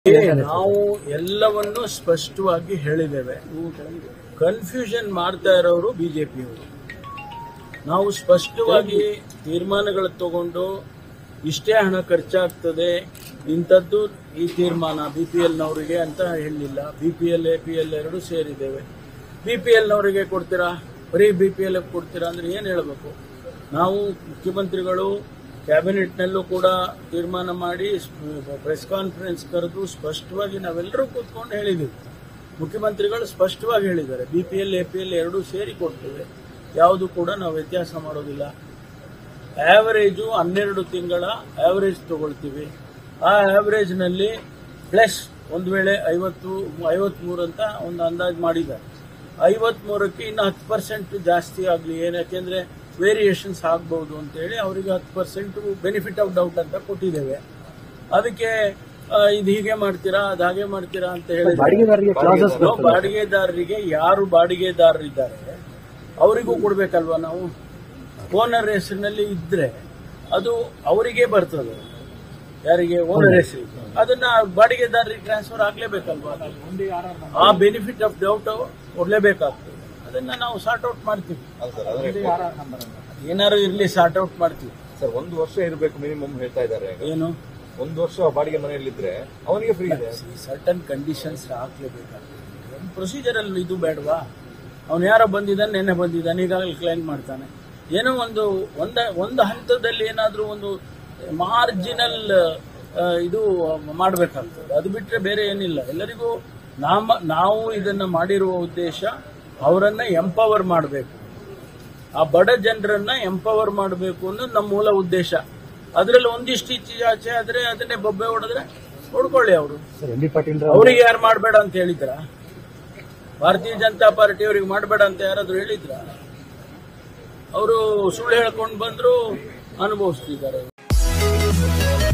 ನಾವು ಎಲ್ಲವನ್ನು ಸ್ಪಷ್ಟವಾಗಿ ಹೇಳಿದ್ದೇವೆ ಕನ್ಫ್ಯೂಷನ್ ಮಾಡ್ತಾ ಇರೋರು ಬಿಜೆಪಿಯವರು ನಾವು ಸ್ಪಷ್ಟವಾಗಿ ತೀರ್ಮಾನಗಳು ತಗೊಂಡು ಇಷ್ಟೇ ಹಣ ಖರ್ಚಾಗ್ತದೆ ಇಂಥದ್ದು ಈ ತೀರ್ಮಾನ ಬಿ ಪಿ ಎಲ್ನವರಿಗೆ ಅಂತ ಹೇಳಲಿಲ್ಲ B P L A P L ಎರಡು ಸೇರಿದ್ದೇವೆ ಬಿ ಪಿ ಎಲ್ನವರಿಗೆ ಕೊಡ್ತೀರಾ ಬರೀ ಬಿ ಪಿ ಎಲ್ ಕೊಡ್ತೀರಾ ಅಂದ್ರೆ ಏನು ಹೇಳಬೇಕು ನಾವು ಮುಖ್ಯಮಂತ್ರಿಗಳು ಕ್ಯಾಬಿನೆಟ್ನಲ್ಲೂ ಕೂಡ ತೀರ್ಮಾನ ಮಾಡಿ ಪ್ರೆಸ್ ಕಾನ್ಫರೆನ್ಸ್ ಕರೆದು ಸ್ಪಷ್ಟವಾಗಿ ನಾವೆಲ್ಲರೂ ಕೂತ್ಕೊಂಡು ಹೇಳಿದ್ದೀವಿ ಮುಖ್ಯಮಂತ್ರಿಗಳು ಸ್ಪಷ್ಟವಾಗಿ ಹೇಳಿದ್ದಾರೆ B P L A P L ಎರಡೂ ಸೇರಿ ಕೊಡ್ತೇವೆ ಯಾವುದು ಕೂಡ ನಾವು ವ್ಯತ್ಯಾಸ ಮಾಡೋದಿಲ್ಲ ಆವರೇಜು ಹನ್ನೆರಡು ತಿಂಗಳ ಆವರೇಜ್ ತಗೊಳ್ತೀವಿ ಆ ಆವರೇಜ್ನಲ್ಲಿ ಪ್ಲಸ್ ಒಂದು ವೇಳೆ ಐವತ್ತು ಐವತ್ಮೂರು ಅಂತ ಒಂದು ಅಂದಾಜು ಮಾಡಿದ್ದಾರೆ ಐವತ್ಮೂರಕ್ಕೆ ಇನ್ನು ಹತ್ತು ಪರ್ಸೆಂಟ್ ಜಾಸ್ತಿ ಆಗಲಿ ಏನು ಯಾಕೆಂದ್ರೆ ವೇರಿಯೇಷನ್ಸ್ ಆಗ್ಬಹುದು ಅಂತೇಳಿ ಅವರಿಗೆ ಹತ್ತು ಪರ್ಸೆಂಟ್ ಬೆನಿಫಿಟ್ ಆಫ್ ಡೌಟ್ ಅಂತ ಕೊಟ್ಟಿದ್ದೇವೆ ಅದಕ್ಕೆ ಆ, ಇದು ಹೀಗೆ ಮಾಡ್ತೀರಾ ಅದು ಹಾಗೆ ಮಾಡ್ತೀರಾ ಅಂತ ಹೇಳಿ ಬಾಡಿಗೆದಾರರಿಗೆ clauses ಬರ್ತದೆ. ಬಾಡಿಗೆದಾರರಿಗೆ ಯಾರು ಬಾಡಿಗೆದಾರರಿದ್ದಾರೆ ಅವರಿಗೂ ಕೊಡ್ಬೇಕಲ್ವಾ ನಾವು ಓನರ್ ಹೆಸರಿನಲ್ಲಿ ಇದ್ರೆ ಅದು ಅವರಿಗೆ ಬರ್ತದೆ ಯಾರಿಗೆ ಓನರ್ ಹೆಸರು ಅದನ್ನ ಬಾಡಿಗೆದಾರರಿಗೆ ಟ್ರಾನ್ಸ್ಫರ್ ಆಗ್ಲೇಬೇಕಲ್ವಾ ಆ ಬೆನಿಫಿಟ್ ಆಫ್ ಡೌಟ್ ಕೊಡ್ಲೇಬೇಕಾಗ್ತದೆ ಅದನ್ನ ನಾವು ಸಾರ್ಟ್ ಔಟ್ ಮಾಡ್ತೀವಿ ಅಲ್ಲ ಸರ್ ಆದ್ರೆ ಏನಾರು ಇರ್ಲಿ ಸಾರ್ಟ್ ಔಟ್ ಮಾಡ್ತೀವಿ ಸರ್ ಒಂದು ವರ್ಷ ಇರಬೇಕು ಮಿನಿಮಮ್ ಹೇಳ್ತಾ ಇದ್ದಾರೆ ಏನು ಒಂದು ವರ್ಷ ಬಾಡಿಗೆ ಮನೆಯಲ್ಲಿದ್ರೆ ಅವನಿಗೆ ಫ್ರೀ ಇದೆ ಸರ್ಟನ್ ಕಂಡೀಷನ್ಸ್ ಹಾಕ್ಲೇಬೇಕಾಗ್ತದೆ ಪ್ರೊಸೀಜರ್ ಅಲ್ಲಿ ಇದು ಬೇಡವಾ ಅವನು ಯಾರೋ ಬಂದಿದ್ದಾನೆ ನೆನ್ನೆ ಬಂದಿದ್ದಾನೆ ಈಗಾಗಲೇ ಕ್ಲೈಮ್ ಮಾಡ್ತಾನೆ ಏನೋ ಒಂದು ಒಂದ ಒಂದು ಹಂತದಲ್ಲಿ ಏನಾದರೂ ಒಂದು ಮಾರ್ಜಿನಲ್ ಇದು ಮಾಡಬೇಕಾಗ್ತದೆ ಅದು ಬಿಟ್ಟರೆ ಬೇರೆ ಏನಿಲ್ಲ ಎಲ್ಲರಿಗೂ ನಾಮ ನಾವು ಇದನ್ನು ಮಾಡಿರುವ ಉದ್ದೇಶ ಅವರನ್ನ ಎಂಪವರ್ ಮಾಡಬೇಕು ಆ ಬಡ ಜನರನ್ನ ಎಂಪವರ್ ಮಾಡಬೇಕು ಅನ್ನೋದು ನಮ್ಮ ಮೂಲ ಉದ್ದೇಶ ಅದರಲ್ಲಿ ಒಂದಿಷ್ಟು ಈಚೆ ಆಚೆ ಆದ್ರೆ ಅದನ್ನೇ ಬೊಬ್ಬೆ ಹೊಡೆದ್ರೆ ಹೊಡ್ಕೊಳ್ಳಿ ಅವರು ಸರ್ ಎಂ ಬಿ ಪಾಟೀಲ್ ಅವರಿಗೆ ಯಾರು ಮಾಡಬೇಡ ಅಂತ ಹೇಳಿದ್ರ ಭಾರತೀಯ ಜನತಾ ಪಾರ್ಟಿ ಅವರಿಗೆ ಮಾಡಬೇಡ ಅಂತ ಯಾರಾದ್ರೂ ಹೇಳಿದ್ರ ಅವರು ಸುಳ್ಳು ಹೇಳ್ಕೊಂಡು ಬಂದ್ರು ಅನುಭವಿಸ್ತಿದ್ದಾರೆ